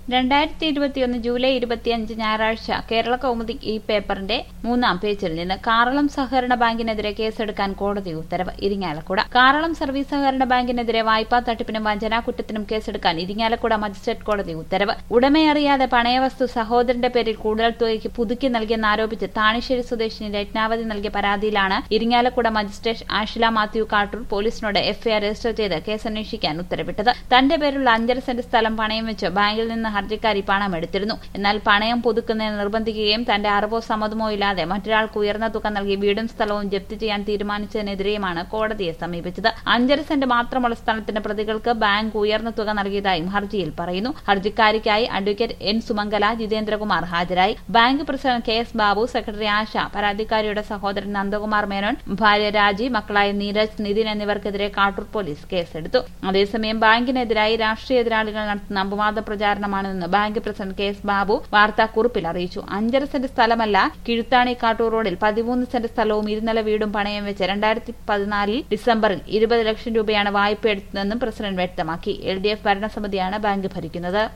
രണ്ടായിരത്തി ഇരുപത്തിയൊന്ന് ജൂലൈ ഇരുപത്തിയഞ്ച് ഞായറാഴ്ച കേരള കൗമുദി ഈ പേപ്പറിന്റെ മൂന്നാം പേജിൽ നിന്ന് കാറളം സഹകരണ ബാങ്കിനെതിരെ കേസെടുക്കാൻ കോടതി ഉത്തരവ് ഇരിങ്ങാലക്കുട കാറളം സർവീസ് സഹകരണ ബാങ്കിനെതിരെ വായ്പാ തട്ടിപ്പിനും വഞ്ചനാ കുറ്റത്തിനും കേസെടുക്കാൻ ഇരിങ്ങാലക്കുട മജിസ്ട്രേറ്റ് കോടതി ഉത്തരവ് ഉടമയറിയാതെ പണയവസ്തു സഹോദരന്റെ പേരിൽ കൂടുതൽ തുകയ്ക്ക് പുതുക്കി നൽകിയെന്നാരോപിച്ച് താണിശ്ശേരി സ്വദേശിനി രത്നാവതി നൽകിയ പരാതിയിലാണ് ഇരിങ്ങാലക്കുട മജിസ്ട്രേറ്റ് ആഷില മാത്യു കാട്ടൂർ പോലീസിനോട് എഫ്ഐആർ രജിസ്റ്റർ ചെയ്ത് കേസന്വേഷിക്കാൻ ഉത്തരവിട്ടത് തന്റെ പേരിലുള്ള അഞ്ചര സെന്റ് സ്ഥലം പണയം വെച്ച് ബാങ്കിൽ നിന്ന് ഹർജിക്കാരി പണം എടുത്തിരുന്നു എന്നാൽ പണയം പുതുക്കുന്നതിന് നിർബന്ധിക്കുകയും തന്റെ അറിവോ സമ്മതമോ ഇല്ലാതെ മറ്റൊരാൾക്ക് ഉയർന്ന തുക നൽകി വീടും സ്ഥലവും ജപ്തി ചെയ്യാൻ തീരുമാനിച്ചതിനെതിരെയുമാണ് കോടതിയെ സമീപിച്ചത് അഞ്ചര സെന്റ് മാത്രമുള്ള സ്ഥലത്തിന്റെ പ്രതികൾക്ക് ബാങ്ക് ഉയർന്ന തുക നൽകിയതായും ഹർജിയിൽ പറയുന്നു ഹർജിക്കാരിക്കായി അഡ്വക്കേറ്റ് എൻ സുമംഗല ജിതേന്ദ്രകുമാർ ഹാജരായി bank president K S Babu secretary Asha പരാതിക്കാരിയുടെ സഹോദരൻ നന്ദകുമാർ മേനോൻ ഭാര്യ രാജി മക്കളായ നീരജ് നിതിൻ എന്നിവർക്കെതിരെ കാട്ടൂർ പോലീസ് കേസെടുത്തു അതേസമയം ബാങ്കിനെതിരായി രാഷ്ട്രീയ എതിരാളികൾ നടത്തുന്ന അപവാദ പ്രചാരണമാണെന്ന് bank president K S Babu വാർത്താക്കുറിപ്പിൽ അറിയിച്ചു അഞ്ചര സെന്റ് സ്ഥലമല്ല കിഴുത്താണി കാട്ടൂർ റോഡിൽ പതിമൂന്ന് സെന്റ് സ്ഥലവും ഇരുനില വീടും പണയം വെച്ച് രണ്ടായിരത്തി പതിനാലിൽ ഡിസംബറിൽ ഇരുപത് ലക്ഷം രൂപയാണ് വായ്പ എടുത്തതെന്നും പ്രസിഡന്റ് വ്യക്തമാക്കി എൽ ഡി എഫ് ഭരണസമിതിയാണ് ബാങ്ക് ഭരിക്കുന്നത്